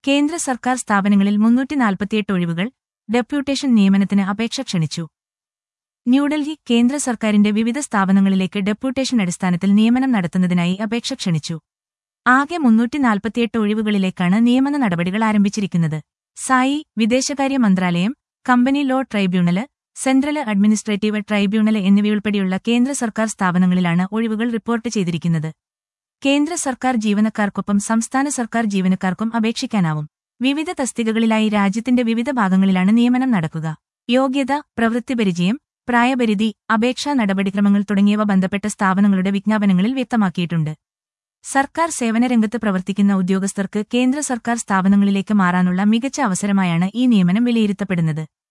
കേന്ദ്ര സർക്കാർ സ്ഥാപനങ്ങളിൽ മുന്നൂറ്റി നാൽപ്പത്തിയെട്ട് ഒഴിവുകൾ ഡെപ്യൂട്ടേഷൻ നിയമനത്തിന് അപേക്ഷ ക്ഷണിച്ചു ന്യൂഡൽഹി കേന്ദ്ര സർക്കാരിന്റെ വിവിധ സ്ഥാപനങ്ങളിലേക്ക് ഡെപ്യൂട്ടേഷൻ അടിസ്ഥാനത്തിൽ നിയമനം നടത്തുന്നതിനായി അപേക്ഷ ക്ഷണിച്ചു ആകെ മുന്നൂറ്റി നാൽപ്പത്തിയെട്ട് ഒഴിവുകളിലേക്കാണ് നിയമന നടപടികൾ ആരംഭിച്ചിരിക്കുന്നത് സായി വിദേശകാര്യ മന്ത്രാലയം company law tribunal central administrative tribunal എന്നിവയുൾപ്പെടെയുള്ള കേന്ദ്ര സർക്കാർ സ്ഥാപനങ്ങളിലാണ് ഒഴിവുകൾ റിപ്പോർട്ട് ചെയ്തിരിക്കുന്നത് കേന്ദ്ര സർക്കാർ ജീവനക്കാർക്കൊപ്പം സംസ്ഥാന സർക്കാർ ജീവനക്കാർക്കും അപേക്ഷിക്കാനാവും വിവിധ തസ്തികകളിലായി രാജ്യത്തിന്റെ വിവിധ ഭാഗങ്ങളിലാണ് നിയമനം നടക്കുക യോഗ്യത പ്രവൃത്തിപരിചയം പ്രായപരിധി അപേക്ഷാ നടപടിക്രമങ്ങൾ തുടങ്ങിയവ ബന്ധപ്പെട്ട സ്ഥാപനങ്ങളുടെ വിജ്ഞാപനങ്ങളിൽ വ്യക്തമാക്കിയിട്ടുണ്ട് സർക്കാർ സേവനരംഗത്ത് പ്രവർത്തിക്കുന്ന ഉദ്യോഗസ്ഥർക്ക് കേന്ദ്ര സർക്കാർ സ്ഥാപനങ്ങളിലേക്ക് മാറാനുള്ള മികച്ച അവസരമായാണ് ഈ നിയമനം വിലയിരുത്തപ്പെടുന്നത്